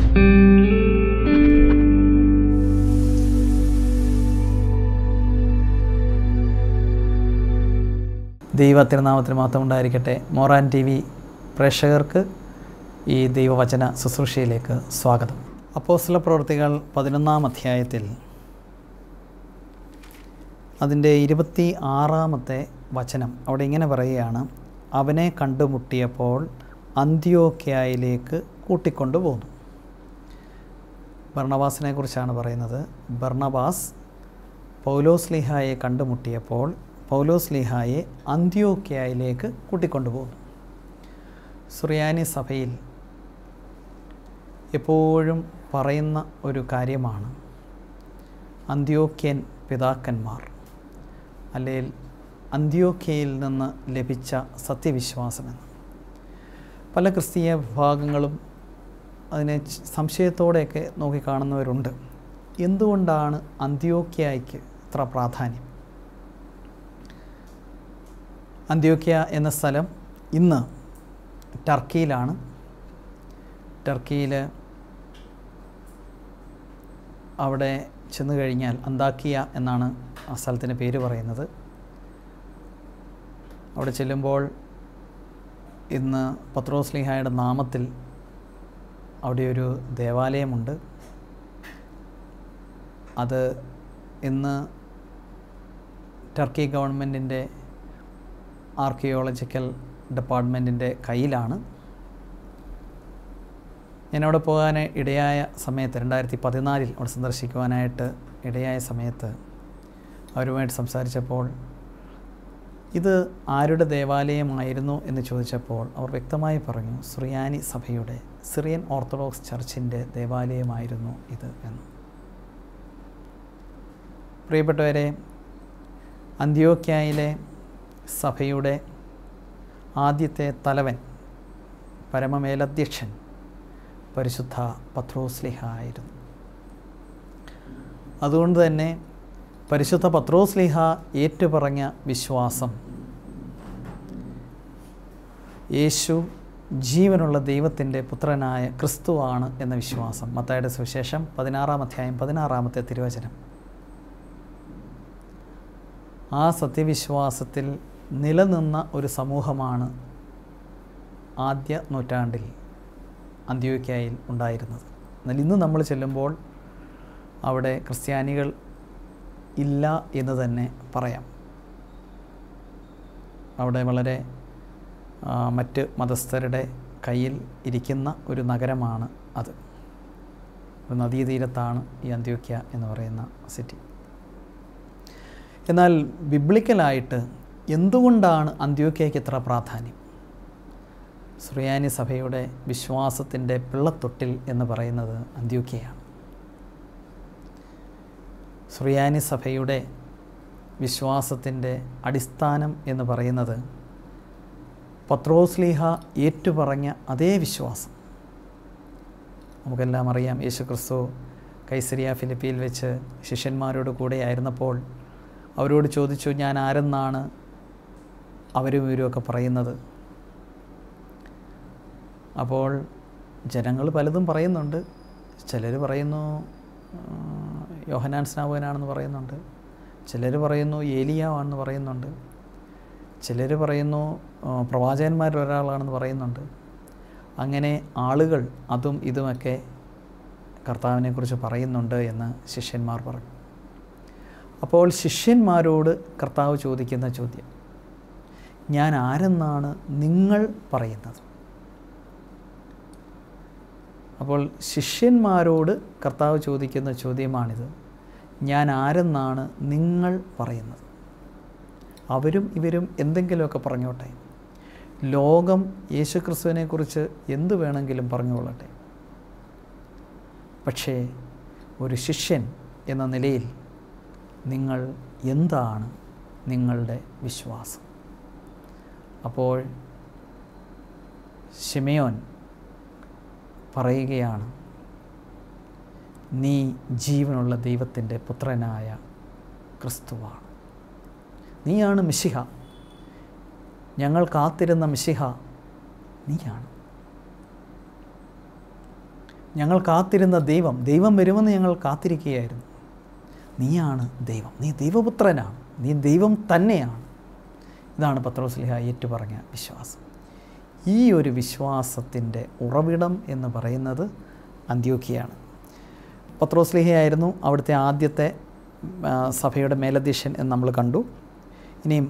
ദൈവ തിരുനാമത്തിന് മാത്രം ഉണ്ടായിരിക്കട്ടെ മോറാൻ ടി വി പ്രേക്ഷകർക്ക് ഈ ദൈവവചന ശുശ്രൂഷയിലേക്ക് സ്വാഗതം അപ്പോസ്തല പ്രവൃത്തികൾ പതിനൊന്നാം അധ്യായത്തിൽ അതിൻ്റെ ഇരുപത്തി ആറാമത്തെ വചനം അവിടെ ഇങ്ങനെ പറയുകയാണ് അവനെ കണ്ടുമുട്ടിയപ്പോൾ അന്ത്യോക്യായിലേക്ക് കൂട്ടിക്കൊണ്ടുപോന്നു ബർണബാസിനെ കുറിച്ചാണ് പറയുന്നത് ബർണബാസ് പൗലോസ് ലിഹായെ കണ്ടുമുട്ടിയപ്പോൾ പൗലോസ് ലിഹായെ അന്ത്യോക്യായിലേക്ക് കൂട്ടിക്കൊണ്ടുപോകുന്നു സുറിയാനി സഭയിൽ എപ്പോഴും പറയുന്ന ഒരു കാര്യമാണ് അന്ത്യോക്യൻ പിതാക്കന്മാർ അല്ലെങ്കിൽ അന്ത്യോക്യയിൽ നിന്ന് ലഭിച്ച സത്യവിശ്വാസമെന്ന് പല ക്രിസ്തീയ വിഭാഗങ്ങളും അതിനെ ച് സംശയത്തോടെയൊക്കെ നോക്കിക്കാണുന്നവരുണ്ട് എന്തുകൊണ്ടാണ് അന്ത്യോക്യായ്ക്ക് ഇത്ര പ്രാധാന്യം അന്ത്യോക്യ എന്ന സ്ഥലം ഇന്ന് ടർക്കിയിലാണ് ടർക്കിയിൽ അവിടെ ചെന്ന് കഴിഞ്ഞാൽ അന്താക്കിയ എന്നാണ് ആ സ്ഥലത്തിൻ്റെ പേര് പറയുന്നത് അവിടെ ചെല്ലുമ്പോൾ ഇന്ന് പത്രോസ്ലിഹായുടെ നാമത്തിൽ അവിടെ ഒരു ദേവാലയമുണ്ട് അത് ഇന്ന് ടർക്കി ഗവൺമെൻറ്റിൻ്റെ ആർക്കിയോളജിക്കൽ ഡിപ്പാർട്ട്മെൻറ്റിൻ്റെ കയ്യിലാണ് ഞാൻ അവിടെ പോകാൻ ഇടയായ സമയത്ത് രണ്ടായിരത്തി പതിനാലിൽ അവിടെ സന്ദർശിക്കുവാനായിട്ട് ഇടയായ സമയത്ത് അവരുമായിട്ട് സംസാരിച്ചപ്പോൾ ഇത് ആരുടെ ദേവാലയമായിരുന്നു എന്ന് ചോദിച്ചപ്പോൾ അവർ വ്യക്തമായി പറഞ്ഞു സുറിയാനി സഭയുടെ സിറിയൻ ഓർത്തഡോക്സ് ചർച്ചിൻ്റെ ദേവാലയമായിരുന്നു ഇത് എന്ന് പ്രിയപ്പെട്ടവരെ അന്ത്യോക്യായിലെ സഭയുടെ ആദ്യത്തെ തലവൻ പരമമേലധ്യക്ഷൻ പരിശുദ്ധ പത്രോസ്ലിഹ ആയിരുന്നു അതുകൊണ്ട് തന്നെ പരിശുദ്ധ പത്രോസ്ലിഹ ഏറ്റുപറഞ്ഞ വിശ്വാസം യേശു ജീവനുള്ള ദൈവത്തിൻ്റെ പുത്രനായ ക്രിസ്തുവാണ് എന്ന വിശ്വാസം മത്തായുടെ സുവിശേഷം പതിനാറാം അധ്യായം പതിനാറാമത്തെ തിരുവചനം ആ സത്യവിശ്വാസത്തിൽ നിലനിന്ന ഒരു സമൂഹമാണ് ആദ്യ നൂറ്റാണ്ടിൽ അന്ത്യോക്യായിൽ ഉണ്ടായിരുന്നത് എന്നാൽ ഇന്ന് നമ്മൾ ചെല്ലുമ്പോൾ അവിടെ ക്രിസ്ത്യാനികൾ ഇല്ല എന്ന് തന്നെ പറയാം അവിടെ വളരെ ആ, മറ്റ് മതസ്ഥരുടെ കയ്യിൽ ഇരിക്കുന്ന ഒരു നഗരമാണ് അത് ഒരു നദീതീരത്താണ് ഈ അന്ത്യോക്യ എന്ന് പറയുന്ന സിറ്റി എന്നാൽ ബിബ്ലിക്കലായിട്ട് എന്തുകൊണ്ടാണ് അന്ത്യോക്യയ്ക്ക് ഇത്ര പ്രാധാന്യം സുറിയാനി സഭയുടെ വിശ്വാസത്തിൻ്റെ പിള്ളത്തൊട്ടിൽ എന്ന് പറയുന്നത് അന്ത്യോക്യയാണ് സുറിയാനി സഭയുടെ വിശ്വാസത്തിൻ്റെ അടിസ്ഥാനം എന്ന് പറയുന്നത് പത്രോസ്ലീഹ ഏറ്റുപറഞ്ഞ അതേ വിശ്വാസം നമുക്കെല്ലാം അറിയാം യേശു ക്രിസ്തു കൈസരിയ ഫിലിപ്പിയിൽ വെച്ച് ശിഷ്യന്മാരോട് കൂടെ ആയിരുന്നപ്പോൾ അവരോട് ചോദിച്ചു ഞാൻ ആരെന്നാണ് അവരും ഇവരുമൊക്കെ പറയുന്നത് അപ്പോൾ ജനങ്ങൾ പലതും പറയുന്നുണ്ട് ചിലർ പറയുന്നു ആ, യോഹനാൻ സ്നാപകനാണെന്ന് പറയുന്നുണ്ട് ചിലർ പറയുന്നു ഏലിയാവാണെന്ന് പറയുന്നുണ്ട് ചിലർ പറയുന്നു ആ, പ്രവാചകന്മാരിൽ ഒരാളാണെന്ന് പറയുന്നുണ്ട് അങ്ങനെ ആളുകൾ അതും ഇതുമൊക്കെ കർത്താവിനെക്കുറിച്ച് പറയുന്നുണ്ട് എന്ന് ശിഷ്യന്മാർ പറഞ്ഞു അപ്പോൾ ശിഷ്യന്മാരോട് കർത്താവ് ചോദിക്കുന്ന ചോദ്യം ഞാൻ ആരെന്നാണ് നിങ്ങൾ പറയുന്നത് അപ്പോൾ ശിഷ്യന്മാരോട് കർത്താവ് ചോദിക്കുന്ന ചോദ്യമാണിത് ഞാൻ ആരെന്നാണ് നിങ്ങൾ പറയുന്നത് അവരും ഇവരും എന്തെങ്കിലുമൊക്കെ പറഞ്ഞോട്ടെ ലോകം യേശുക്രിസ്തുവിനെക്കുറിച്ച് എന്തു വേണമെങ്കിലും പറഞ്ഞുകൊള്ളട്ടെ പക്ഷേ ഒരു ശിഷ്യൻ എന്ന നിലയിൽ നിങ്ങൾ എന്താണ് നിങ്ങളുടെ വിശ്വാസം അപ്പോൾ ഷിമയോൻ പറയുകയാണ് നീ ജീവനുള്ള ദൈവത്തിൻ്റെ പുത്രനായ ക്രിസ്തുവാണ് നീയാണ് മിശിഹ ഞങ്ങൾ കാത്തിരുന്ന മിശിഹ നീയാണ് ഞങ്ങൾ കാത്തിരുന്ന ദൈവം ദൈവം വരുമെന്ന് ഞങ്ങൾ കാത്തിരിക്കുകയായിരുന്നു നീയാണ് ദൈവം നീ ദൈവപുത്രനാണ് നീ ദൈവം തന്നെയാണ് ഇതാണ് പത്രോസ്ലിഹ ഏറ്റുപറഞ്ഞ വിശ്വാസം ഈ ഒരു വിശ്വാസത്തിൻ്റെ ഉറവിടം എന്ന് പറയുന്നത് അന്ത്യോക്കിയാണ് പത്രോസ്ലിഹയായിരുന്നു അവിടുത്തെ ആദ്യത്തെ ആ, സഭയുടെ മേലധ്യക്ഷൻ എന്ന് നമ്മൾ കണ്ടു ഇനിയും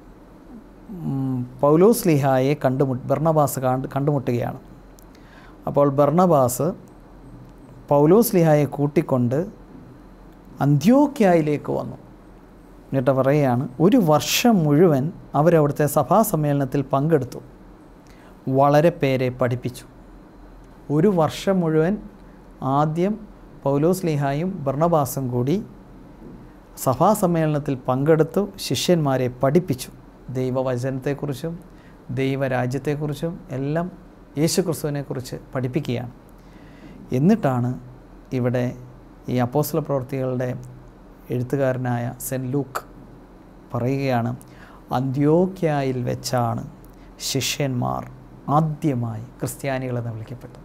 ഉം, പൗലോസ്ലിഹായെ കണ്ടുമുട്ട് ബർണബാസ് കണ്ട് കണ്ടുമുട്ടുകയാണ് അപ്പോൾ ബർണബാസ് പൗലോസ്ലിഹായെ കൂട്ടിക്കൊണ്ട് അന്ത്യോക്യായിലേക്ക് വന്നു എന്നിട്ട് പറയുകയാണ് ഒരു വർഷം മുഴുവൻ അവരവിടുത്തെ സഭാ സമ്മേളനത്തിൽ പങ്കെടുത്തു വളരെ പേരെ പഠിപ്പിച്ചു ഒരു വർഷം മുഴുവൻ ആദ്യം പൗലോസ് ലിഹായും ബർണബാസും കൂടി സഭാ സമ്മേളനത്തിൽ പങ്കെടുത്തു ശിഷ്യന്മാരെ പഠിപ്പിച്ചു ദൈവവചനത്തെക്കുറിച്ചും ദൈവരാജ്യത്തെക്കുറിച്ചും എല്ലാം യേശുക്രിസ്തുവിനെക്കുറിച്ച് പഠിപ്പിക്കുകയാണ് എന്നിട്ടാണ് ഇവിടെ ഈ അപ്പോസ്തല പ്രവർത്തികളുടെ എഴുത്തുകാരനായ സെൻറ്റ് ലൂക്ക് പറയുകയാണ് അന്ത്യോക്യായിൽ വെച്ചാണ് ശിഷ്യന്മാർ ആദ്യമായി ക്രിസ്ത്യാനികളെന്ന് വിളിക്കപ്പെട്ടത്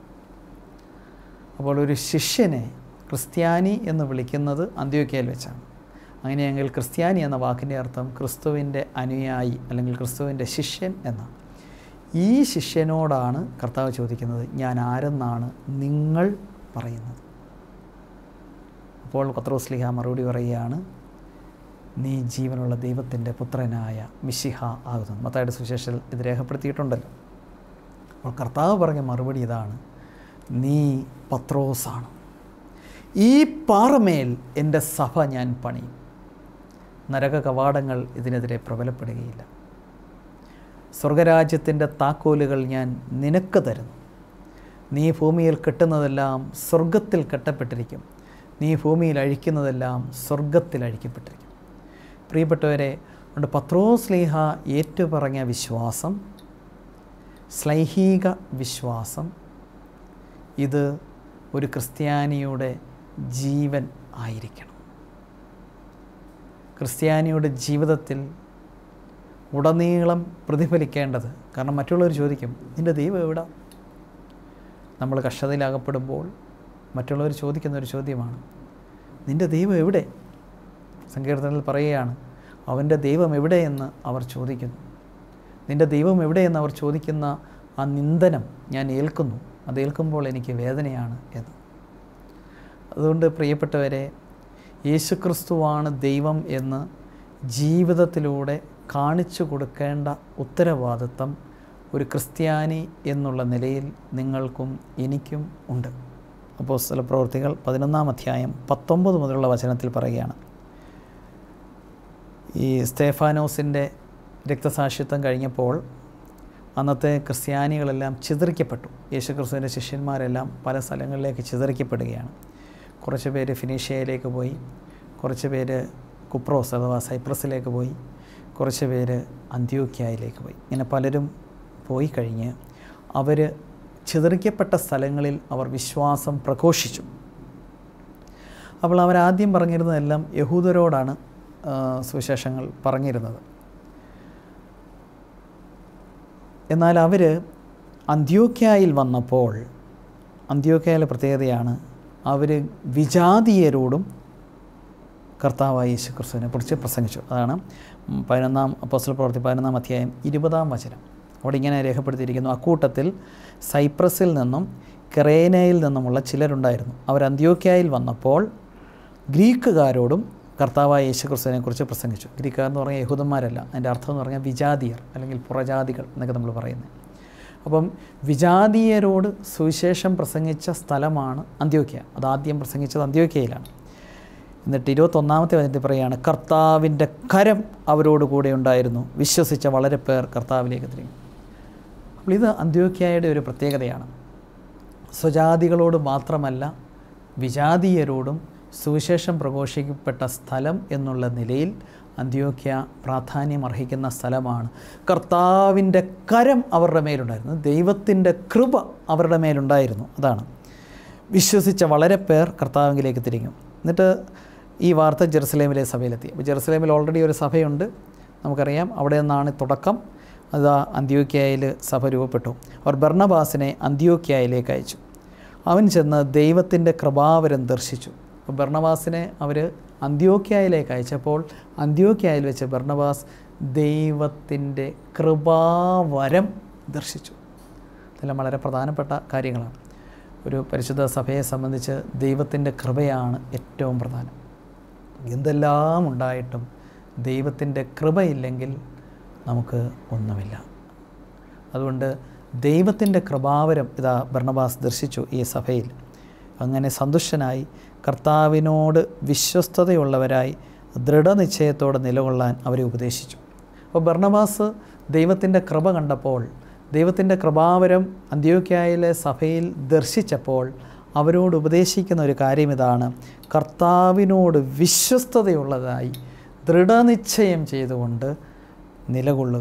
അപ്പോൾ ഒരു ശിഷ്യനെ ക്രിസ്ത്യാനി എന്ന് വിളിക്കുന്നത് അന്ത്യോക്യയിൽ വെച്ചാണ് അങ്ങനെയെങ്കിൽ ക്രിസ്ത്യാനി എന്ന വാക്കിൻ്റെ അർത്ഥം ക്രിസ്തുവിൻ്റെ അനുയായി അല്ലെങ്കിൽ ക്രിസ്തുവിൻ്റെ ശിഷ്യൻ എന്നാണ് ഈ ശിഷ്യനോടാണ് കർത്താവ് ചോദിക്കുന്നത് ഞാൻ ആരെന്നാണ് നിങ്ങൾ പറയുന്നത് അപ്പോൾ പത്രോസ്ലിഹ മറുപടി പറയുകയാണ് നീ ജീവനുള്ള ദൈവത്തിൻ്റെ പുത്രനായ മിശിഹ ആകുന്നു മത്തായുടെ സുവിശേഷത്തിൽ ഇത് രേഖപ്പെടുത്തിയിട്ടുണ്ടല്ലോ അപ്പോൾ കർത്താവ് പറഞ്ഞ മറുപടി ഇതാണ് നീ പത്രോസാണ് ഈ പാറമേൽ എൻ്റെ സഭ ഞാൻ പണിയും നരക കവാടങ്ങൾ ഇതിനെതിരെ പ്രബലപ്പെടുകയില്ല സ്വർഗരാജ്യത്തിൻ്റെ താക്കോലുകൾ ഞാൻ നിനക്ക് തരുന്നു നീ ഭൂമിയിൽ കെട്ടുന്നതെല്ലാം സ്വർഗത്തിൽ കെട്ടപ്പെട്ടിരിക്കും നീ ഭൂമിയിൽ അഴിക്കുന്നതെല്ലാം സ്വർഗത്തിൽ അഴിക്കപ്പെട്ടിരിക്കും പ്രിയപ്പെട്ടവരെ അതുകൊണ്ട് പത്രോസ്ലീഹ ഏറ്റുപറഞ്ഞ വിശ്വാസം ശ്ലൈഹിക വിശ്വാസം ഇത് ഒരു ക്രിസ്ത്യാനിയുടെ ജീവൻ ആയിരിക്കണം ക്രിസ്ത്യാനിയുടെ ജീവിതത്തിൽ ഉടനീളം പ്രതിഫലിക്കേണ്ടത് കാരണം മറ്റുള്ളവർ ചോദിക്കും നിൻ്റെ ദൈവം എവിടെ നമ്മൾ കഷ്ടതയിലാകപ്പെടുമ്പോൾ മറ്റുള്ളവർ ചോദിക്കുന്ന ഒരു ചോദ്യമാണ് നിൻ്റെ ദൈവം എവിടെ സങ്കീർത്തനത്തിൽ പറയുകയാണ് അവൻ്റെ ദൈവം എവിടെയെന്ന് അവർ ചോദിക്കുന്നു നിൻ്റെ ദൈവം എവിടെയെന്ന് അവർ ചോദിക്കുന്ന ആ നിന്ദനം ഞാൻ ഏൽക്കുന്നു അത് ഏൽക്കുമ്പോൾ എനിക്ക് വേദനയാണ് എന്ന് അതുകൊണ്ട് പ്രിയപ്പെട്ടവരെ യേശുക്രിസ്തുവാണ് ദൈവം എന്ന് ജീവിതത്തിലൂടെ കാണിച്ചു കൊടുക്കേണ്ട ഉത്തരവാദിത്തം ഒരു ക്രിസ്ത്യാനി എന്നുള്ള നിലയിൽ നിങ്ങൾക്കും എനിക്കും ഉണ്ട് അപ്പോൾ ചില പ്രവൃത്തികൾ പതിനൊന്നാം അധ്യായം പത്തൊമ്പത് മുതലുള്ള വചനത്തിൽ പറയുകയാണ് ഈ സ്തേഫാനോസിൻ്റെ രക്തസാക്ഷിത്വം കഴിഞ്ഞപ്പോൾ അന്നത്തെ ക്രിസ്ത്യാനികളെല്ലാം ചിതറിക്കപ്പെട്ടു യേശുക്രിസ്തുവിൻ്റെ ശിഷ്യന്മാരെല്ലാം പല സ്ഥലങ്ങളിലേക്ക് ചിതറിക്കപ്പെടുകയാണ് കുറച്ച് പേര് ഫിനീഷ്യയിലേക്ക് പോയി കുറച്ച് പേര് കുപ്രോസ് അഥവാ സൈപ്രസിലേക്ക് പോയി കുറച്ച് പേര് അന്ത്യോക്യായിലേക്ക് പോയി ഇങ്ങനെ പലരും പോയി കഴിഞ്ഞ് അവർ ചിതറിക്കപ്പെട്ട സ്ഥലങ്ങളിൽ അവർ വിശ്വാസം പ്രഘോഷിച്ചു അപ്പോൾ അവരാദ്യം പറഞ്ഞിരുന്നതെല്ലാം യഹൂദരോടാണ് ആ, സുവിശേഷങ്ങൾ പറഞ്ഞിരുന്നത് എന്നാൽ അവർ അന്ത്യോക്യായിൽ വന്നപ്പോൾ അന്ത്യോക്യായിലെ പ്രത്യേകതയാണ് അവർ വിജാതീയരോടും കർത്താവായ യേശു ക്രിസ്തുവിനെ കുറിച്ച് പ്രസംഗിച്ചു അതാണ് ഉം, പതിനൊന്നാം അപ്പോസ്റ്റൽ പ്രവർത്തി പതിനൊന്നാം അധ്യായം ഇരുപതാം വചനം അവിടെ ഇങ്ങനെ രേഖപ്പെടുത്തിയിരിക്കുന്നു അക്കൂട്ടത്തിൽ സൈപ്രസിൽ നിന്നും കെറേനയിൽ നിന്നുമുള്ള ചിലരുണ്ടായിരുന്നു അവർ അന്ത്യോക്യായിൽ വന്നപ്പോൾ ഗ്രീക്കുകാരോടും കർത്താവായ യേശു ക്രിസ്തുവിനെ കുറിച്ച് പ്രസംഗിച്ചു ഗ്രീക്കുകാർ എന്ന് പറഞ്ഞാൽ യഹൂദന്മാരല്ല അതിൻ്റെ അർത്ഥം എന്ന് പറഞ്ഞാൽ വിജാതീയർ അല്ലെങ്കിൽ പുറജാതികൾ എന്നൊക്കെ നമ്മൾ പറയുന്നത് അപ്പം വിജാതീയരോട് സുവിശേഷം പ്രസംഗിച്ച സ്ഥലമാണ് അന്ത്യോക്യ അത് ആദ്യം പ്രസംഗിച്ചത് അന്ത്യോക്യയിലാണ് എന്നിട്ട് ഇരുപത്തൊന്നാമത്തെ വചനത്തിൽ പറയുകയാണ് കർത്താവിൻ്റെ കരം അവരോട് കൂടെ ഉണ്ടായിരുന്നു വിശ്വസിച്ച വളരെ പേർ കർത്താവിലേക്ക് തിരിഞ്ഞു അപ്പോൾ ഇത് അന്ത്യോക്യായുടെ ഒരു പ്രത്യേകതയാണ് സ്വജാതികളോട് മാത്രമല്ല വിജാതീയരോടും സുവിശേഷം പ്രഘോഷിക്കപ്പെട്ട സ്ഥലം എന്നുള്ള നിലയിൽ അന്ത്യോക്യ പ്രാധാന്യം അർഹിക്കുന്ന സ്ഥലമാണ് കർത്താവിൻ്റെ കരം അവരുടെ മേലുണ്ടായിരുന്നു ദൈവത്തിൻ്റെ കൃപ അവരുടെ മേലുണ്ടായിരുന്നു അതാണ് വിശ്വസിച്ച വളരെ പേർ കർത്താവിലേക്ക് തിരിഞ്ഞു എന്നിട്ട് ഈ വാർത്ത ജെറുസലേമിലെ സഭയിലെത്തി അപ്പോൾ ജെറുസലേമിൽ ഓൾറെഡി ഒരു സഭയുണ്ട് നമുക്കറിയാം അവിടെ നിന്നാണ് തുടക്കം അത് അന്ത്യോക്യായിൽ സഭ രൂപപ്പെട്ടു അവർ ബർണബാസിനെ അന്ത്യോക്യായിലേക്ക് അയച്ചു അവൻ ചെന്ന് ദൈവത്തിൻ്റെ കൃപാവരം ദർശിച്ചു അപ്പോൾ ബർണബാസിനെ അവർ അന്ത്യോക്യായിലേക്ക് അയച്ചപ്പോൾ അന്ത്യോക്യായിൽ വെച്ച് ബർണബാസ് ദൈവത്തിൻ്റെ കൃപാവരം ദർശിച്ചു ഇതെല്ലാം വളരെ പ്രധാനപ്പെട്ട കാര്യങ്ങളാണ് ഒരു പരിശുദ്ധ സഭയെ സംബന്ധിച്ച് ദൈവത്തിൻ്റെ കൃപയാണ് ഏറ്റവും പ്രധാനം എന്തെല്ലാം ഉണ്ടായിട്ടും ദൈവത്തിൻ്റെ കൃപയില്ലെങ്കിൽ നമുക്ക് ഒന്നുമില്ല അതുകൊണ്ട് ദൈവത്തിൻ്റെ കൃപാവരം ഇതാ ഭരണബാസ് ദർശിച്ചു ഈ സഭയിൽ അങ്ങനെ സന്തുഷ്ടനായി കർത്താവിനോട് വിശ്വസ്തതയുള്ളവരായി ദൃഢനിശ്ചയത്തോടെ നിലകൊള്ളാൻ അവരെ ഉപദേശിച്ചു അപ്പോൾ ഭർണബാസ് ദൈവത്തിൻ്റെ കൃപ കണ്ടപ്പോൾ ദൈവത്തിൻ്റെ കൃപാവരം അന്ത്യോക്യായിലെ സഭയിൽ ദർശിച്ചപ്പോൾ അവരോട് ഉപദേശിക്കുന്ന ഒരു കാര്യം ഇതാണ് കർത്താവിനോട് വിശ്വസ്തതയുള്ളതായി ദൃഢനിശ്ചയം ചെയ്തുകൊണ്ട് നിലകൊള്ളുക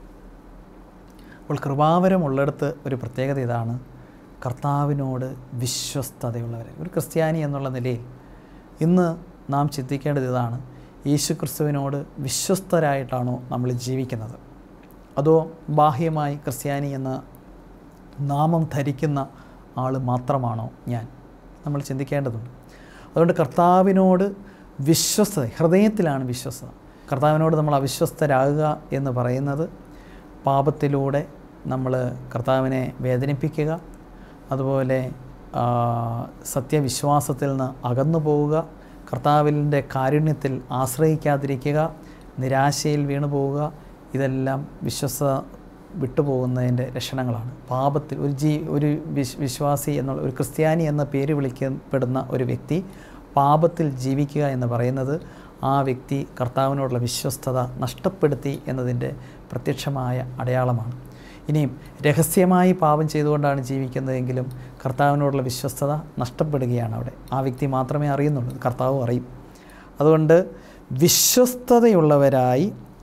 അപ്പോൾ കൃപാവരമുള്ളിടത്ത് ഒരു പ്രത്യേകത ഇതാണ് കർത്താവിനോട് വിശ്വസ്തതയുള്ളവർ ഒരു ക്രിസ്ത്യാനി എന്നുള്ള നിലയിൽ ഇന്ന് നാം ചിന്തിക്കേണ്ടത് ഇതാണ് യേശു ക്രിസ്തുവിനോട് വിശ്വസ്തരായിട്ടാണോ നമ്മൾ ജീവിക്കുന്നത് അതോ ബാഹ്യമായി ക്രിസ്ത്യാനി എന്ന നാമം ധരിക്കുന്ന ആൾ മാത്രമാണോ ഞാൻ നമ്മൾ ചിന്തിക്കേണ്ടതുണ്ട് അതുകൊണ്ട് കർത്താവിനോട് വിശ്വസ്തത ഹൃദയത്തിലാണ് വിശ്വസ്തത കർത്താവിനോട് നമ്മൾ അവിശ്വസ്തരാകുക എന്ന് പറയുന്നത് പാപത്തിലൂടെ നമ്മൾ കർത്താവിനെ വേദനിപ്പിക്കുക അതുപോലെ ആ, സത്യവിശ്വാസത്തിൽ നിന്ന് അകന്നു പോവുക കർത്താവിൻ്റെ കാരുണ്യത്തിൽ ആശ്രയിക്കാതിരിക്കുക നിരാശയിൽ വീണു പോവുക ഇതെല്ലാം വിശ്വസ വിട്ടുപോകുന്നതിൻ്റെ ലക്ഷണങ്ങളാണ് പാപത്തിൽ ഒരു ജീ ഒരു വിശ് വിശ്വാസി എന്നുള്ള ഒരു ക്രിസ്ത്യാനി എന്ന പേര് വിളിക്കപ്പെടുന്ന ഒരു വ്യക്തി പാപത്തിൽ ജീവിക്കുക എന്ന് പറയുന്നത് ആ വ്യക്തി കർത്താവിനോടുള്ള വിശ്വസ്തത നഷ്ടപ്പെടുത്തി എന്നതിൻ്റെ പ്രത്യക്ഷമായ അടയാളമാണ് ഇനിയും രഹസ്യമായി പാപം ചെയ്തുകൊണ്ടാണ് ജീവിക്കുന്നതെങ്കിലും കർത്താവിനോടുള്ള വിശ്വസ്തത നഷ്ടപ്പെടുകയാണ് അവിടെ ആ വ്യക്തി മാത്രമേ അറിയുന്നുള്ളൂ കർത്താവും അറിയും അതുകൊണ്ട് വിശ്വസ്തതയുള്ളവരായി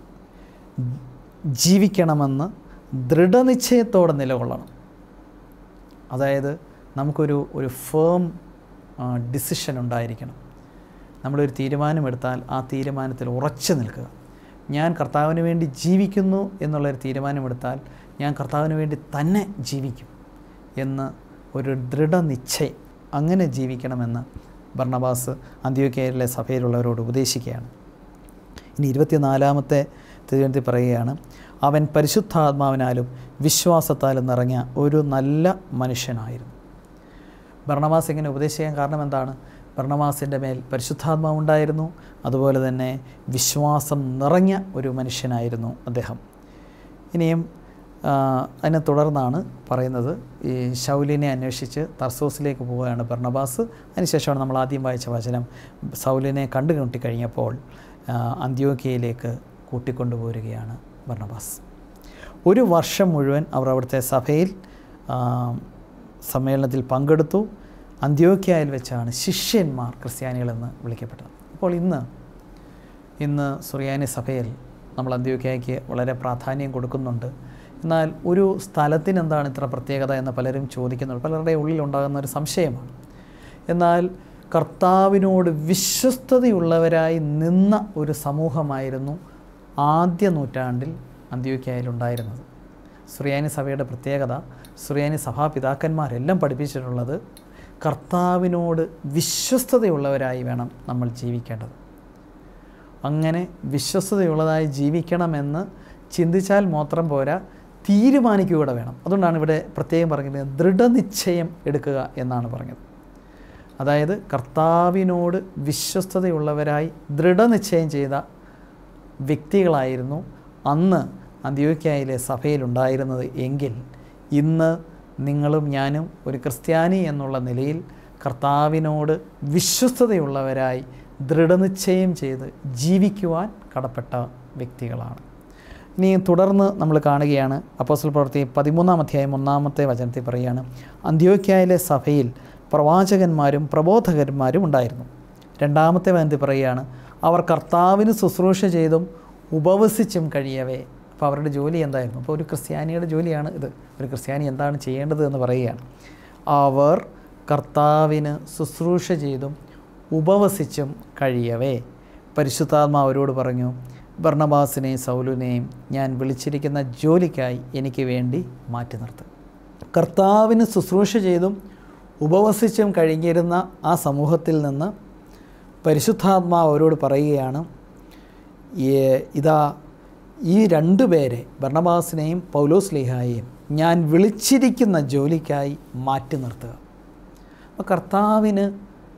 ജീവിക്കണമെന്ന് ദൃഢനിശ്ചയത്തോടെ നിലകൊള്ളണം അതായത് നമുക്കൊരു ഒരു ഫേം ഡിസിഷൻ ഉണ്ടായിരിക്കണം നമ്മളൊരു തീരുമാനമെടുത്താൽ ആ തീരുമാനത്തിൽ ഉറച്ചു നിൽക്കുക ഞാൻ കർത്താവിന് വേണ്ടി ജീവിക്കുന്നു എന്നുള്ളൊരു തീരുമാനമെടുത്താൽ ഞാൻ കർത്താവിന് വേണ്ടി തന്നെ ജീവിക്കും എന്ന് ഒരു ദൃഢനിശ്ചയം അങ്ങനെ ജീവിക്കണമെന്ന് ഭർണബാസ് അന്ത്യോക്കയിലെ സഭയിലുള്ളവരോട് ഉപദേശിക്കുകയാണ് ഇനി ഇരുപത്തിനാലാമത്തെ തിരുവനന്തപുരത്തിൽ പറയുകയാണ് അവൻ പരിശുദ്ധാത്മാവിനാലും വിശ്വാസത്താലും നിറഞ്ഞ ഒരു നല്ല മനുഷ്യനായിരുന്നു ഭരണമാസ് ഇങ്ങനെ ഉപദേശിക്കാൻ കാരണം എന്താണ് ഭരണമാസിൻ്റെ മേൽ പരിശുദ്ധാത്മാവ് ഉണ്ടായിരുന്നു അതുപോലെ തന്നെ വിശ്വാസം നിറഞ്ഞ ഒരു മനുഷ്യനായിരുന്നു അദ്ദേഹം ഇനിയും ആ, അതിനെ തുടർന്നാണ് പറയുന്നത് ഈ ശൗലിനെ അന്വേഷിച്ച് തർസോസിലേക്ക് പോവുകയാണ് ഭർണബാസ് അതിനുശേഷമാണ് നമ്മൾ ആദ്യം വായിച്ച വചനം സൗലിനെ കണ്ടുകിട്ടി കഴിഞ്ഞപ്പോൾ ആ, അന്ത്യോക്യയിലേക്ക് കൂട്ടിക്കൊണ്ടുപോരുകയാണ് ഭർണബാസ് ഒരു വർഷം മുഴുവൻ അവർ അവിടുത്തെ സഭയിൽ ആ, സമ്മേളനത്തിൽ പങ്കെടുത്തു അന്ത്യോക്യയിൽ വെച്ചാണ് ശിഷ്യന്മാർ ക്രിസ്ത്യാനികളെന്ന് വിളിക്കപ്പെട്ടത് അപ്പോൾ ഇന്ന് ഇന്ന് സുറിയാനി സഭയിൽ നമ്മൾ അന്ത്യോക്യയ്ക്ക് വളരെ പ്രാധാന്യം കൊടുക്കുന്നുണ്ട് എന്നാൽ ഒരു സ്ഥലത്തിന് എന്താണ് ഇത്ര പ്രത്യേകത എന്ന് പലരും ചോദിക്കുന്നുണ്ട് പലരുടെ ഉള്ളിലുണ്ടാകുന്ന ഒരു സംശയമാണ് എന്നാൽ കർത്താവിനോട് വിശ്വസ്തതയുള്ളവരായി നിന്ന ഒരു സമൂഹമായിരുന്നു ആദ്യ നൂറ്റാണ്ടിൽ അന്ത്യോക്യയിലുണ്ടായിരുന്നത് സുറിയാനി സഭയുടെ പ്രത്യേകത സുറിയാനി സഭാപിതാക്കന്മാരെല്ലാം പഠിപ്പിച്ചിട്ടുള്ളത് കർത്താവിനോട് വിശ്വസ്തതയുള്ളവരായി വേണം നമ്മൾ ജീവിക്കേണ്ടത് അങ്ങനെ വിശ്വസ്തതയുള്ളതായി ജീവിക്കണമെന്ന് ചിന്തിച്ചാൽ മാത്രം പോരാ തീരുമാനിക്കുക കൂടെ വേണം അതുകൊണ്ടാണ് ഇവിടെ പ്രത്യേകം പറഞ്ഞത് ദൃഢനിശ്ചയം എടുക്കുക എന്നാണ് പറഞ്ഞത് അതായത് കർത്താവിനോട് വിശ്വസ്തതയുള്ളവരായി ദൃഢനിശ്ചയം ചെയ്ത വ്യക്തികളായിരുന്നു അന്ന് അന്ത്യോക്യയിലെ സഭയിലുണ്ടായിരുന്നത് എങ്കിൽ ഇന്ന് നിങ്ങളും ഞാനും ഒരു ക്രിസ്ത്യാനി എന്നുള്ള നിലയിൽ കർത്താവിനോട് വിശ്വസ്തതയുള്ളവരായി ദൃഢനിശ്ചയം ചെയ്ത് ജീവിക്കുവാൻ കടപ്പെട്ട വ്യക്തികളാണ് ഇനി തുടർന്ന് നമ്മൾ കാണുകയാണ് അപ്പോസ്റ്റൽ പ്രവൃത്തി പതിമൂന്നാം അധ്യായം ഒന്നാമത്തെ വചനത്തിൽ പറയുകയാണ് അന്ത്യോക്യയിലെ സഭയിൽ പ്രവാചകന്മാരും പ്രബോധകന്മാരും ഉണ്ടായിരുന്നു രണ്ടാമത്തെ വചനത്തിൽ പറയുകയാണ് അവർ കർത്താവിന് ശുശ്രൂഷ ചെയ്തും ഉപവസിച്ചും കഴിയവേ അപ്പോൾ അവരുടെ ജോലി എന്തായിരുന്നു അപ്പോൾ ഒരു ക്രിസ്ത്യാനിയുടെ ജോലിയാണ് ഇത് ഒരു ക്രിസ്ത്യാനി എന്താണ് ചെയ്യേണ്ടത് എന്ന് പറയുകയാണ് അവർ കർത്താവിന് ശുശ്രൂഷ ചെയ്തും ഉപവസിച്ചും കഴിയവേ പരിശുദ്ധാത്മാവ് അവരോട് പറഞ്ഞു ഭർണബാസിനെയും സൗലുനെയും ഞാൻ വിളിച്ചിരിക്കുന്ന ജോലിക്കായി എനിക്ക് വേണ്ടി മാറ്റി നിർത്തും കർത്താവിന് ശുശ്രൂഷ ചെയ്തും ഉപവസിച്ചും കഴിഞ്ഞിരുന്ന ആ സമൂഹത്തിൽ നിന്ന് പരിശുദ്ധാത്മാവ് അവരോട് പറയുകയാണ് "ഏ- ഇതാ ഈ രണ്ടു പേരെ ഭർണബാസിനെയും പൗലോസ് ലീഹായെയും ഞാൻ വിളിച്ചിരിക്കുന്ന ജോലിക്കായി മാറ്റി നിർത്തുക അപ്പോൾ കർത്താവിന്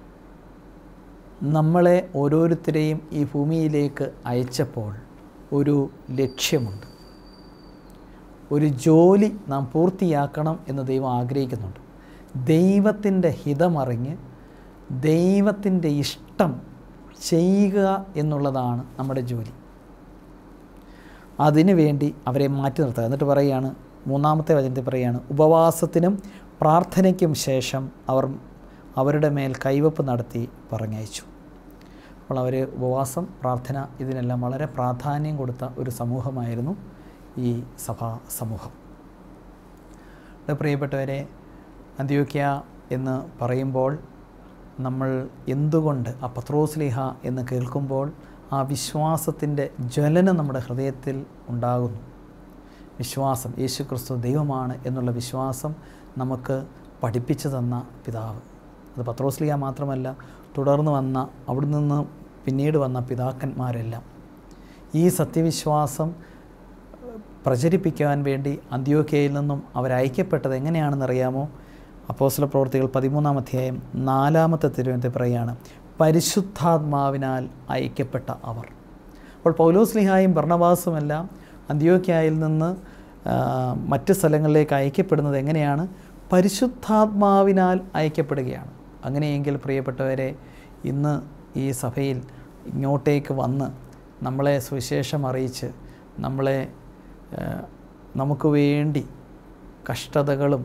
നമ്മളെ ഓരോരുത്തരെയും ഈ ഭൂമിയിലേക്ക് അയച്ചപ്പോൾ ഒരു ലക്ഷ്യമുണ്ട് ഒരു ജോലി നാം പൂർത്തിയാക്കണം എന്ന് ദൈവം ആഗ്രഹിക്കുന്നുണ്ട് ദൈവത്തിൻ്റെ ഹിതമറിഞ്ഞ് ദൈവത്തിൻ്റെ ഇഷ്ടം ചെയ്യുക എന്നുള്ളതാണ് നമ്മുടെ ജോലി അതിനു വേണ്ടി അവരെ മാറ്റി നിർത്തുക എന്നിട്ട് പറയുകയാണ് മൂന്നാമത്തെ വചനത്തിൽ പറയുകയാണ് ഉപവാസത്തിനും പ്രാർത്ഥനയ്ക്കും ശേഷം അവർ അവരുടെ മേൽ കൈവപ്പ് നടത്തി പറഞ്ഞയച്ചു അപ്പോൾ അവർ ഉപവാസം പ്രാർത്ഥന ഇതിനെല്ലാം വളരെ പ്രാധാന്യം കൊടുത്ത ഒരു സമൂഹമായിരുന്നു ഈ സഭാ സമൂഹം ഇവിടെ പ്രിയപ്പെട്ടവരെ അന്ത്യോക്യ എന്ന് പറയുമ്പോൾ നമ്മൾ എന്തുകൊണ്ട് ആ പത്രോസ്ലിഹ എന്ന് കേൾക്കുമ്പോൾ ആ വിശ്വാസത്തിൻ്റെ ജ്വലനം നമ്മുടെ ഹൃദയത്തിൽ ഉണ്ടാകുന്നു വിശ്വാസം യേശു ക്രിസ്തു ദൈവമാണ് എന്നുള്ള വിശ്വാസം നമുക്ക് പഠിപ്പിച്ചു തന്ന പിതാവ് അത് പത്രോസ്ലിഹ മാത്രമല്ല തുടർന്ന് വന്ന അവിടെ നിന്ന് പിന്നീട് വന്ന പിതാക്കന്മാരെല്ലാം ഈ സത്യവിശ്വാസം പ്രചരിപ്പിക്കാൻ വേണ്ടി അന്ത്യോക്കയിൽ നിന്നും അവരയക്കപ്പെട്ടത് എങ്ങനെയാണെന്നറിയാമോ അപ്പോസ്തല പ്രവർത്തികൾ പതിമൂന്നാം അധ്യായം നാലാമത്തെ തിരുവനന്തപുരത്ത് പറയുകയാണ് പരിശുദ്ധാത്മാവിനാൽ അയക്കപ്പെട്ട അവർ അപ്പോൾ പൗലോസ്ലിഹായും ഭർണവാസുമെല്ലാം അന്ത്യോക്യായിൽ നിന്ന് ആ, മറ്റ് സ്ഥലങ്ങളിലേക്ക് അയക്കപ്പെടുന്നത് എങ്ങനെയാണ് പരിശുദ്ധാത്മാവിനാൽ അയക്കപ്പെടുകയാണ് അങ്ങനെയെങ്കിൽ പ്രിയപ്പെട്ടവരെ ഇന്ന് ഈ സഭയിൽ ഇങ്ങോട്ടേക്ക് വന്ന് നമ്മളെ സുവിശേഷം അറിയിച്ച് നമ്മളെ ആ, നമുക്ക് വേണ്ടി കഷ്ടതകളും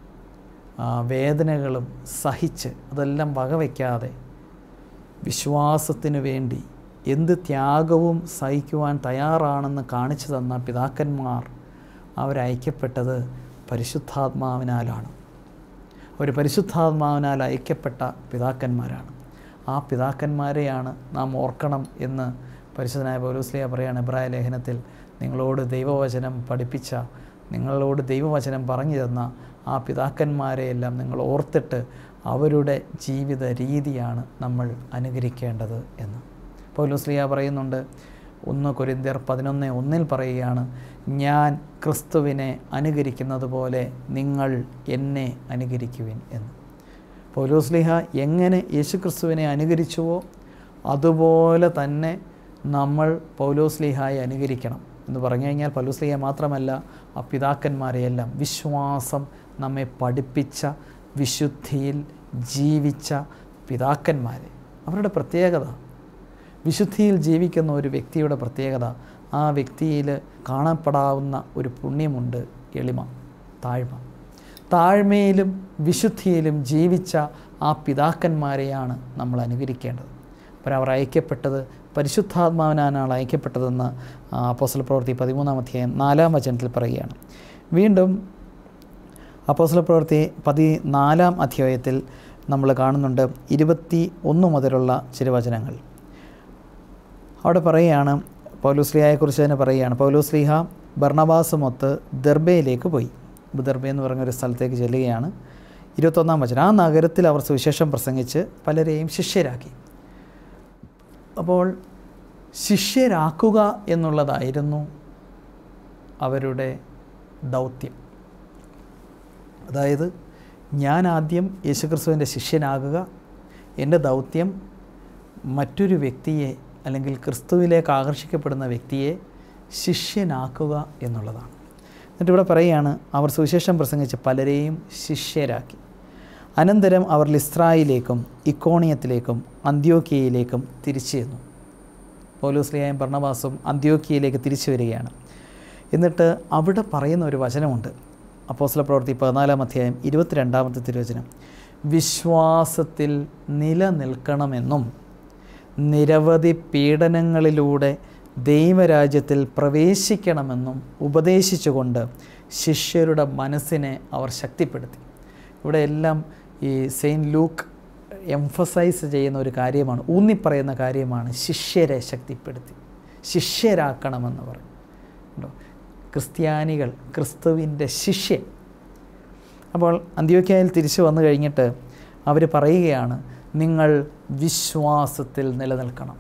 ആ, വേദനകളും സഹിച്ച് അതെല്ലാം വകവയ്ക്കാതെ വിശ്വാസത്തിന് വേണ്ടി എന്ത് ത്യാഗവും സഹിക്കുവാൻ തയ്യാറാണെന്ന് കാണിച്ചു തന്ന പിതാക്കന്മാർ അവരയക്കപ്പെട്ടത് പരിശുദ്ധാത്മാവിനാലാണ് അവർ പരിശുദ്ധാത്മാവിനാൽ അയക്കപ്പെട്ട പിതാക്കന്മാരാണ് ആ പിതാക്കന്മാരെയാണ് നാം ഓർക്കണം എന്ന് പരിശുദ്ധനായ പൗലോസ്ലിയ പറയാണ് എബ്രായ ലേഖനത്തിൽ നിങ്ങളോട് ദൈവവചനം പഠിപ്പിച്ച നിങ്ങളോട് ദൈവവചനം പറഞ്ഞു തന്ന ആ പിതാക്കന്മാരെയെല്ലാം നിങ്ങൾ ഓർത്തിട്ട് അവരുടെ ജീവിത രീതിയാണ് നമ്മൾ അനുകരിക്കേണ്ടത് എന്ന് പൗലോസ്ലിയ പറയുന്നുണ്ട് ഒന്ന് കൊരിന്ത്യർ പതിനൊന്ന് ഒന്നിൽ പറയുകയാണ് ഞാൻ ക്രിസ്തുവിനെ അനുകരിക്കുന്നത് പോലെ നിങ്ങൾ എന്നെ അനുകരിക്കുവിൻ എന്ന് പൗലോസ്ലിഹ എങ്ങനെ യേശുക്രിസ്തുവിനെ അനുകരിച്ചുവോ അതുപോലെ തന്നെ നമ്മൾ പൗലോസ്ലിഹായെ അനുകരിക്കണം എന്ന് പറഞ്ഞു കഴിഞ്ഞാൽ പൗലോസ്ലിഹ മാത്രമല്ല ആ പിതാക്കന്മാരെയെല്ലാം വിശ്വാസം നമ്മെ പഠിപ്പിച്ച വിശുദ്ധിയിൽ ജീവിച്ച പിതാക്കന്മാരെ അവരുടെ പ്രത്യേകത വിശുദ്ധിയിൽ ജീവിക്കുന്ന ഒരു വ്യക്തിയുടെ പ്രത്യേകത ആ വ്യക്തിയിൽ കാണപ്പെടാവുന്ന ഒരു പുണ്യമുണ്ട് എളിമ താഴ്മ താഴ്മയിലും വിശുദ്ധിയിലും ജീവിച്ച ആ പിതാക്കന്മാരെയാണ് നമ്മൾ അനുകരിക്കേണ്ടത് അപ്പോൾ അവർ അയക്കപ്പെട്ടത് പരിശുദ്ധാത്മാവിനാണ് അയക്കപ്പെട്ടതെന്ന് അപ്പോസ്തല പ്രവൃത്തി പതിമൂന്നാം അധ്യായം നാലാം വചനത്തിൽ പറയുകയാണ് വീണ്ടും അപ്പോസ്തല പ്രവൃത്തി പതിനാലാം അധ്യായത്തിൽ നമ്മൾ കാണുന്നുണ്ട് ഇരുപത്തി ഒന്ന് മുതലുള്ള ചില വചനങ്ങൾ അവിടെ പറയുകയാണ് പൗലോസ്ലിഹയെക്കുറിച്ച് തന്നെ പറയുകയാണ് പൗലോസ്ലിഹ ഭർണബാസുമൊത്ത് ദർബയിലേക്ക് പോയി ദർബ എന്ന് പറഞ്ഞൊരു സ്ഥലത്തേക്ക് ചെല്ലുകയാണ് ഇരുപത്തൊന്നാം വചനം ആ നഗരത്തിൽ അവർ സുവിശേഷം പ്രസംഗിച്ച് പലരെയും ശിഷ്യരാക്കി അപ്പോൾ ശിഷ്യരാക്കുക എന്നുള്ളതായിരുന്നു അവരുടെ ദൗത്യം അതായത് ഞാൻ ആദ്യം യേശുക്രിസ്തുവിൻ്റെ ശിഷ്യനാകുക എൻ്റെ ദൗത്യം മറ്റൊരു വ്യക്തിയെ അല്ലെങ്കിൽ ക്രിസ്തുവിലേക്ക് ആകർഷിക്കപ്പെടുന്ന വ്യക്തിയെ ശിഷ്യനാക്കുക എന്നുള്ളതാണ് എന്നിട്ട് ഇവിടെ പറയുകയാണ് അവർ സുവിശേഷം പ്രസംഗിച്ച് പലരെയും ശിഷ്യരാക്കി അനന്തരം അവർ ലിസ്ത്രായിലേക്കും ഇക്കോണിയത്തിലേക്കും അന്ത്യോക്കിയയിലേക്കും തിരിച്ചു ചെന്നു പൗലോസ്ലിയായും ഭർണവാസും അന്ത്യോക്കിയയിലേക്ക് തിരിച്ചു വരികയാണ് എന്നിട്ട് അവിടെ പറയുന്ന ഒരു വചനമുണ്ട് അപ്പോസ്ല പ്രവൃത്തി പതിനാലാം അധ്യായം ഇരുപത്തിരണ്ടാമത്തെ തിരുവചനം വിശ്വാസത്തിൽ നിലനിൽക്കണമെന്നും നിരവധി പീഡനങ്ങളിലൂടെ ദൈവരാജ്യത്തിൽ പ്രവേശിക്കണമെന്നും ഉപദേശിച്ചുകൊണ്ട് ശിഷ്യരുടെ മനസ്സിനെ അവർ ശക്തിപ്പെടുത്തി ഇവിടെ എല്ലാം ഈ സെയിൻറ്റ് ലൂക്ക് എംഫസൈസ് ചെയ്യുന്ന ഒരു കാര്യമാണ് ഊന്നിപ്പറയുന്ന കാര്യമാണ് ശിഷ്യരെ ശക്തിപ്പെടുത്തി ശിഷ്യരാക്കണമെന്ന് പറയും ഉണ്ടോ ക്രിസ്ത്യാനികൾ ക്രിസ്തുവിൻ്റെ ശിഷ്യൻ അപ്പോൾ അന്ത്യോക്യയിൽ തിരിച്ചു വന്നു കഴിഞ്ഞിട്ട് അവർ പറയുകയാണ് നിങ്ങൾ വിശ്വാസത്തിൽ നിലനിൽക്കണം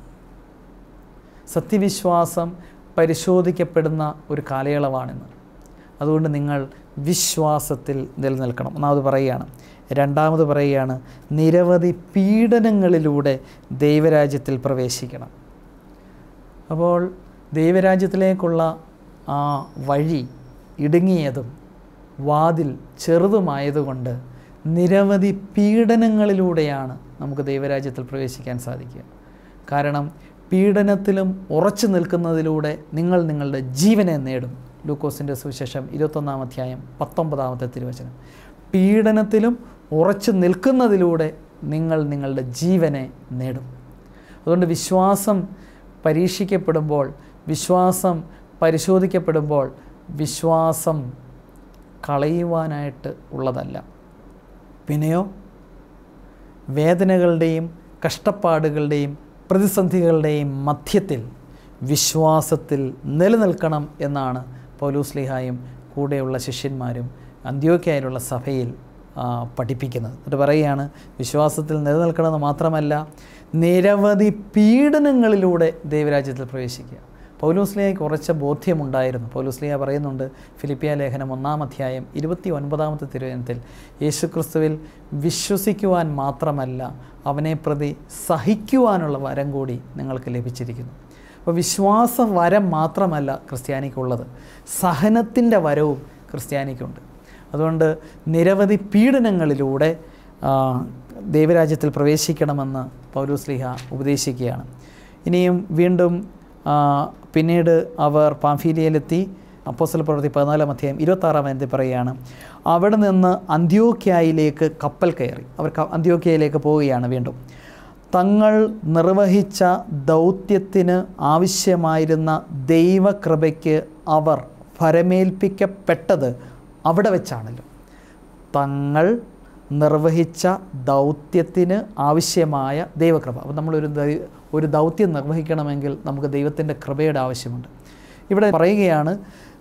സത്യവിശ്വാസം പരിശോധിക്കപ്പെടുന്ന ഒരു കാലയളവാണിന്ന് അതുകൊണ്ട് നിങ്ങൾ വിശ്വാസത്തിൽ നിലനിൽക്കണം ഒന്നാമത് പറയുകയാണ് രണ്ടാമത് പറയുകയാണ് നിരവധി പീഡനങ്ങളിലൂടെ ദൈവരാജ്യത്തിൽ പ്രവേശിക്കണം അപ്പോൾ ദൈവരാജ്യത്തിലേക്കുള്ള ആ വഴി ഇടുങ്ങിയതും വാതിൽ ചെറുതുമായതുകൊണ്ട് നിരവധി പീഡനങ്ങളിലൂടെയാണ് നമുക്ക് ദൈവരാജ്യത്തിൽ പ്രവേശിക്കാൻ സാധിക്കുക കാരണം പീഡനത്തിലും ഉറച്ചു നിൽക്കുന്നതിലൂടെ നിങ്ങൾ നിങ്ങളുടെ ജീവനെ നേടും ലൂക്കോസിൻ്റെ സുവിശേഷം ഇരുപത്തൊന്നാം അധ്യായം പത്തൊമ്പതാമത്തെ തിരുവചനം പീഡനത്തിലും ഉറച്ചു നിൽക്കുന്നതിലൂടെ നിങ്ങൾ നിങ്ങളുടെ ജീവനെ നേടും അതുകൊണ്ട് വിശ്വാസം പരീക്ഷിക്കപ്പെടുമ്പോൾ വിശ്വാസം പരിശോധിക്കപ്പെടുമ്പോൾ വിശ്വാസം കളയുവാനായിട്ട് ഉള്ളതല്ല പിന്നെയോ വേദനകളുടെയും കഷ്ടപ്പാടുകളുടെയും പ്രതിസന്ധികളുടെയും മധ്യത്തിൽ വിശ്വാസത്തിൽ നിലനിൽക്കണം എന്നാണ് പൗലൂസ്ലിഹായും കൂടെയുള്ള ശിഷ്യന്മാരും അന്ത്യോക്കായാലുള്ള സഭയിൽ ആ, പഠിപ്പിക്കുന്നത് എന്നിട്ട് പറയുകയാണ് വിശ്വാസത്തിൽ നിലനിൽക്കണമെന്ന് മാത്രമല്ല നിരവധി പീഡനങ്ങളിലൂടെ ദൈവരാജ്യത്തിൽ പ്രവേശിക്കുക പൗലോസ്ലിയായ്ക്ക് ഉറച്ച ബോധ്യമുണ്ടായിരുന്നു പൗലോസ്ലിയ പറയുന്നുണ്ട് ഫിലിപ്പിയ ലേഖനം ഒന്നാം അധ്യായം ഇരുപത്തി ഒൻപതാമത്തെ തിരുവനന്തത്തിൽ യേശുക്രിസ്തുവിൽ വിശ്വസിക്കുവാൻ മാത്രമല്ല അവനെ പ്രതി സഹിക്കുവാനുള്ള വരം കൂടി നിങ്ങൾക്ക് ലഭിച്ചിരിക്കുന്നു അപ്പോൾ വിശ്വാസ വരം മാത്രമല്ല ക്രിസ്ത്യാനിക്കുള്ളത് സഹനത്തിൻ്റെ വരവും ക്രിസ്ത്യാനിക്കുണ്ട് അതുകൊണ്ട് നിരവധി പീഡനങ്ങളിലൂടെ ആ, ദൈവരാജ്യത്തിൽ പ്രവേശിക്കണമെന്ന് പൗലോസ്ലിഹ ഉപദേശിക്കുകയാണ് ഇനിയും വീണ്ടും ആ, പിന്നീട് അവർ പാംഫീലിയയിലെത്തി അപ്പോസ്തല പ്രവൃത്തി പതിനാലാം അധ്യായം ഇരുപത്താറാം തീയതി പറയുകയാണ് അവിടെ നിന്ന് അന്ത്യോക്യായിലേക്ക് കപ്പൽ കയറി അവർ ക- അന്ത്യോക്യയിലേക്ക് പോവുകയാണ് വീണ്ടും തങ്ങൾ നിർവഹിച്ച ദൗത്യത്തിന് ആവശ്യമായിരുന്ന ദൈവകൃപയ്ക്ക് അവർ ഫരമേൽപ്പിക്കപ്പെട്ടത് അവിടെ വെച്ചാണല്ലോ തങ്ങൾ നിർവഹിച്ച ദൗത്യത്തിന് ആവശ്യമായ ദൈവകൃപ അപ്പോൾ നമ്മളൊരു ദൈ- ഒരു ദൗത്യം നിർവഹിക്കണമെങ്കിൽ നമുക്ക് ദൈവത്തിൻ്റെ കൃപയുടെ ആവശ്യമുണ്ട് ഇവിടെ പറയുകയാണ്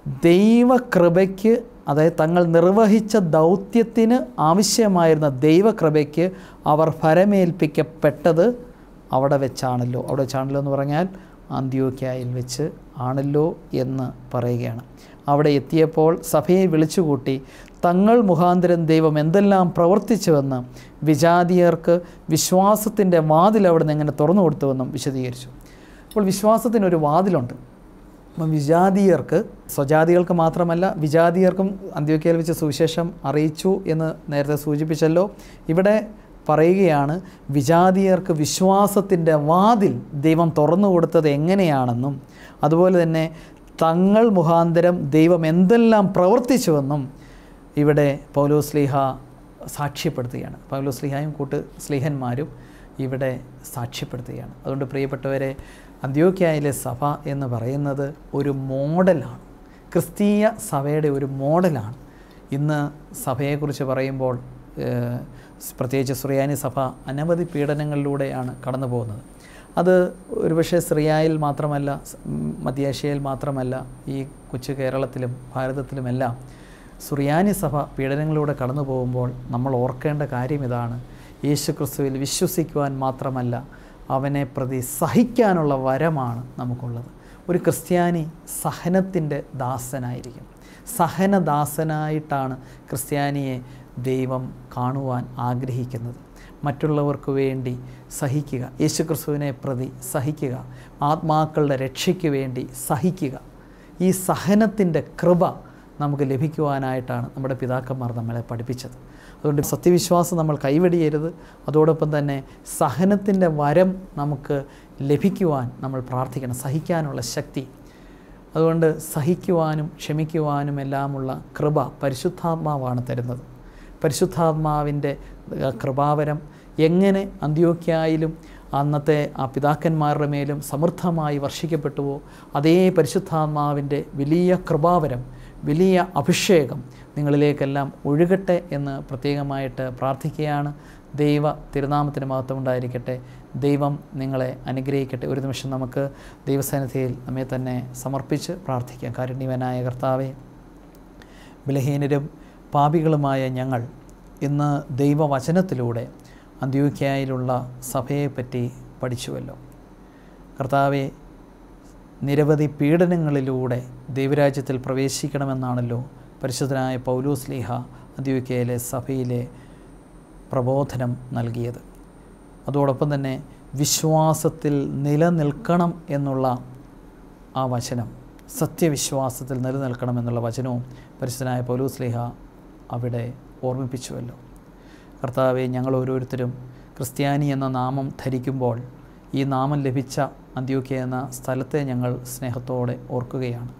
ദൈവകൃപയ്ക്ക് അതായത് തങ്ങൾ നിർവഹിച്ച ദൗത്യത്തിന് ആവശ്യമായിരുന്ന ദൈവകൃപയ്ക്ക് അവർ ഫരമേൽപ്പിക്കപ്പെട്ടത് അവിടെ വെച്ചാണല്ലോ അവിടെ വെച്ചാണല്ലോ എന്ന് പറഞ്ഞാൽ അന്ത്യോക്യായിൽ വെച്ച് ആണല്ലോ എന്ന് പറയുകയാണ് അവിടെ എത്തിയപ്പോൾ സഭയെ വിളിച്ചുകൂട്ടി തങ്ങൾ മുഖാന്തരം ദൈവം എന്തെല്ലാം പ്രവർത്തിച്ചുവെന്ന് വിജാതിയർക്ക് വിശ്വാസത്തിൻ്റെ വാതിൽ അവിടെ നിന്ന് എങ്ങനെ തുറന്നു കൊടുത്തുവെന്നും വിശദീകരിച്ചു അപ്പോൾ വിശ്വാസത്തിനൊരു വാതിലുണ്ട് അപ്പം വിജാതീയർക്ക് സ്വജാതികൾക്ക് മാത്രമല്ല വിജാതീയർക്കും അന്ത്യോക്യയിൽ വെച്ച് സുവിശേഷം അറിയിച്ചു എന്ന് നേരത്തെ സൂചിപ്പിച്ചല്ലോ ഇവിടെ പറയുകയാണ് വിജാതീയർക്ക് വിശ്വാസത്തിൻ്റെ വാതിൽ ദൈവം തുറന്നു കൊടുത്തത് എങ്ങനെയാണെന്നും അതുപോലെ തന്നെ തങ്ങൾ മുഖാന്തരം ദൈവം എന്തെല്ലാം പ്രവർത്തിച്ചുവെന്നും ഇവിടെ പൗലോസ്ലിഹ സാക്ഷ്യപ്പെടുത്തുകയാണ് പൗലോസ്ലിഹായും കൂട്ട് സ്ലിഹന്മാരും ഇവിടെ സാക്ഷ്യപ്പെടുത്തുകയാണ് അതുകൊണ്ട് പ്രിയപ്പെട്ടവരെ അന്ത്യോക്യായിലെ സഭ എന്ന് പറയുന്നത് ഒരു മോഡലാണ് ക്രിസ്തീയ സഭയുടെ ഒരു മോഡലാണ് ഇന്ന് സഭയെക്കുറിച്ച് പറയുമ്പോൾ ഏഹ്, പ്രത്യേകിച്ച് സുറിയാനി സഭ അനവധി പീഡനങ്ങളിലൂടെയാണ് കടന്നു പോകുന്നത് അത് ഒരുപക്ഷെ സിറിയായിൽ മാത്രമല്ല സ്- ഉം, മധ്യേഷ്യയിൽ മാത്രമല്ല ഈ കൊച്ചു കേരളത്തിലും ഭാരതത്തിലുമെല്ലാം സുറിയാനി സഭ പീഡനങ്ങളിലൂടെ കടന്നു പോകുമ്പോൾ നമ്മൾ ഓർക്കേണ്ട കാര്യം ഇതാണ് യേശുക്രിസ്തുവിൽ വിശ്വസിക്കുവാൻ മാത്രമല്ല അവനെ പ്രതി സഹിക്കാനുള്ള വരമാണ് നമുക്കുള്ളത് ഒരു ക്രിസ്ത്യാനി സഹനത്തിൻ്റെ ദാസനായിരിക്കും സഹനദാസനായിട്ടാണ് ക്രിസ്ത്യാനിയെ ദൈവം കാണുവാൻ ആഗ്രഹിക്കുന്നത് മറ്റുള്ളവർക്ക് വേണ്ടി സഹിക്കുക യേശുക്രിസ്തുവിനെ പ്രതി സഹിക്കുക ആത്മാക്കളുടെ രക്ഷയ്ക്ക് വേണ്ടി സഹിക്കുക ഈ സഹനത്തിൻ്റെ കൃപ നമുക്ക് ലഭിക്കുവാനായിട്ടാണ് നമ്മുടെ പിതാക്കന്മാർ നമ്മളെ പഠിപ്പിച്ചത് അതുകൊണ്ട് സത്യവിശ്വാസം നമ്മൾ കൈവെടിയരുത് അതോടൊപ്പം തന്നെ സഹനത്തിൻ്റെ വരം നമുക്ക് ലഭിക്കുവാൻ നമ്മൾ പ്രാർത്ഥിക്കണം സഹിക്കാനുള്ള ശക്തി അതുകൊണ്ട് സഹിക്കുവാനും ക്ഷമിക്കുവാനും എല്ലാമുള്ള കൃപ പരിശുദ്ധാത്മാവാണ് തരുന്നത് പരിശുദ്ധാത്മാവിൻ്റെ ഏഹ്, കൃപാവരം എങ്ങനെ അന്ത്യോക്യായിലും അന്നത്തെ ആ പിതാക്കന്മാരുടെ മേലും സമൃദ്ധമായി വർഷിക്കപ്പെട്ടുവോ അതേ പരിശുദ്ധാത്മാവിൻ്റെ വലിയ കൃപാവരം വലിയ അഭിഷേകം നിങ്ങളിലേക്കെല്ലാം ഒഴുകട്ടെ എന്ന് പ്രത്യേകമായിട്ട് പ്രാർത്ഥിക്കുകയാണ് ദൈവ തിരുനാമത്തിന് മഹത്വം ഉണ്ടായിരിക്കട്ടെ ദൈവം നിങ്ങളെ അനുഗ്രഹിക്കട്ടെ ഒരു നിമിഷം നമുക്ക് ദൈവസന്നിധിയിൽ നമ്മെ തന്നെ സമർപ്പിച്ച് പ്രാർത്ഥിക്കാം കാരുണ്യവനായ കർത്താവെ ബലഹീനരും പാപികളുമായ ഞങ്ങൾ ഇന്ന് ദൈവവചനത്തിലൂടെ അന്ത്യോക്യായിലുള്ള സഭയെപ്പറ്റി പഠിച്ചുവല്ലോ കർത്താവെ നിരവധി പീഡനങ്ങളിലൂടെ ദൈവരാജ്യത്തിൽ പ്രവേശിക്കണമെന്നാണല്ലോ പരിശുദ്ധനായ പൗലൂസ് ലീഹ അന്ത്യോക്യയിലെ സഭയിലെ പ്രബോധനം നൽകിയത് അതോടൊപ്പം തന്നെ വിശ്വാസത്തിൽ നിലനിൽക്കണം എന്നുള്ള ആ വചനം സത്യവിശ്വാസത്തിൽ നിലനിൽക്കണം എന്നുള്ള വചനവും പരിശുദ്ധനായ പൗലൂസ് ലീഹ അവിടെ ഓർമ്മിപ്പിച്ചുവല്ലോ കർത്താവെ ഞങ്ങൾ ഓരോരുത്തരും ക്രിസ്ത്യാനി എന്ന നാമം ധരിക്കുമ്പോൾ ഈ നാമം ലഭിച്ച അന്ത്യോക്യ എന്ന സ്ഥലത്തെ ഞങ്ങൾ സ്നേഹത്തോടെ ഓർക്കുകയാണ്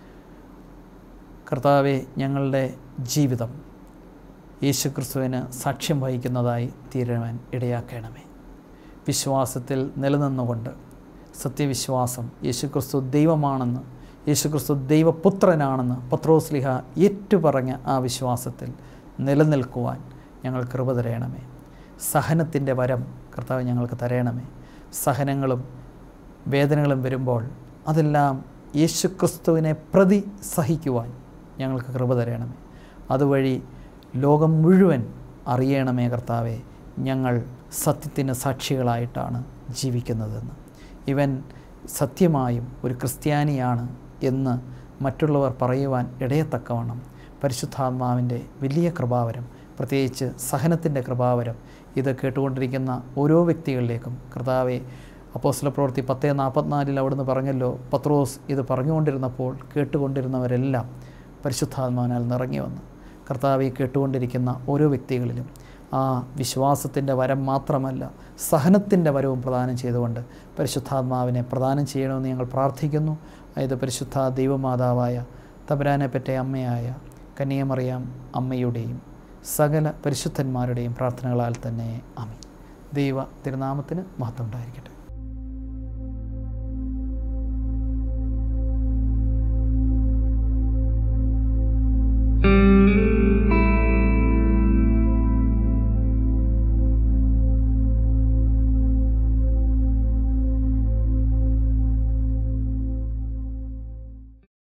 കർത്താവെ ഞങ്ങളുടെ ജീവിതം യേശുക്രിസ്തുവിന് സാക്ഷ്യം വഹിക്കുന്നതായി തീരുവാൻ ഇടയാക്കണമേ വിശ്വാസത്തിൽ നിലനിന്നുകൊണ്ട് സത്യവിശ്വാസം യേശുക്രിസ്തു ദൈവമാണെന്ന് യേശുക്രിസ്തു ദൈവപുത്രനാണെന്ന് പത്രോസ്ലിഹ ഏറ്റുപറഞ്ഞ ആ വിശ്വാസത്തിൽ നിലനിൽക്കുവാൻ ഞങ്ങൾ കൃപ തരയണമേ സഹനത്തിൻ്റെ വരം കർത്താവ് ഞങ്ങൾക്ക് തരയണമേ സഹനങ്ങളും വേദനകളും വരുമ്പോൾ അതെല്ലാം യേശുക്രിസ്തുവിനെ പ്രതി സഹിക്കുവാൻ ഞങ്ങൾക്ക് കൃപ തരയണമേ അതുവഴി ലോകം മുഴുവൻ അറിയണമേ കർത്താവെ ഞങ്ങൾ സത്യത്തിന് സാക്ഷികളായിട്ടാണ് ജീവിക്കുന്നതെന്ന് ഇവൻ സത്യമായും ഒരു ക്രിസ്ത്യാനിയാണ് എന്ന് മറ്റുള്ളവർ പറയുവാൻ ഇടയത്തക്കവണ്ണം പരിശുദ്ധാത്മാവിൻ്റെ വലിയ കൃപാവരം പ്രത്യേകിച്ച് സഹനത്തിൻ്റെ കൃപാവരം ഇത് കേട്ടുകൊണ്ടിരിക്കുന്ന ഓരോ വ്യക്തികളിലേക്കും കർത്താവെ അപ്പോസ്ല പ്രവൃത്തി പത്ത് നാൽപ്പത്തിനാലിൽ അവിടുന്ന് പറഞ്ഞല്ലോ പത്രോസ് ഇത് പറഞ്ഞുകൊണ്ടിരുന്നപ്പോൾ കേട്ടുകൊണ്ടിരുന്നവരെല്ലാം പരിശുദ്ധാത്മാവിനാൽ നിറങ്ങി വന്നു കർത്താവെ കേട്ടുകൊണ്ടിരിക്കുന്ന ഓരോ വ്യക്തികളിലും ആ വിശ്വാസത്തിൻ്റെ വരം മാത്രമല്ല സഹനത്തിൻ്റെ വരവും പ്രദാനം ചെയ്തുകൊണ്ട് പരിശുദ്ധാത്മാവിനെ പ്രദാനം ചെയ്യണമെന്ന് ഞങ്ങൾ പ്രാർത്ഥിക്കുന്നു അതായത് പരിശുദ്ധ ദൈവമാതാവായ തബരാനെ പറ്റ അമ്മയായ കന്യാമറിയാം അമ്മയുടെയും സകല പരിശുദ്ധന്മാരുടെയും പ്രാർത്ഥനകളാൽ തന്നെ അമി ദൈവ തിരുനാമത്തിന് മഹത്വം ഉണ്ടായിരിക്കട്ടെ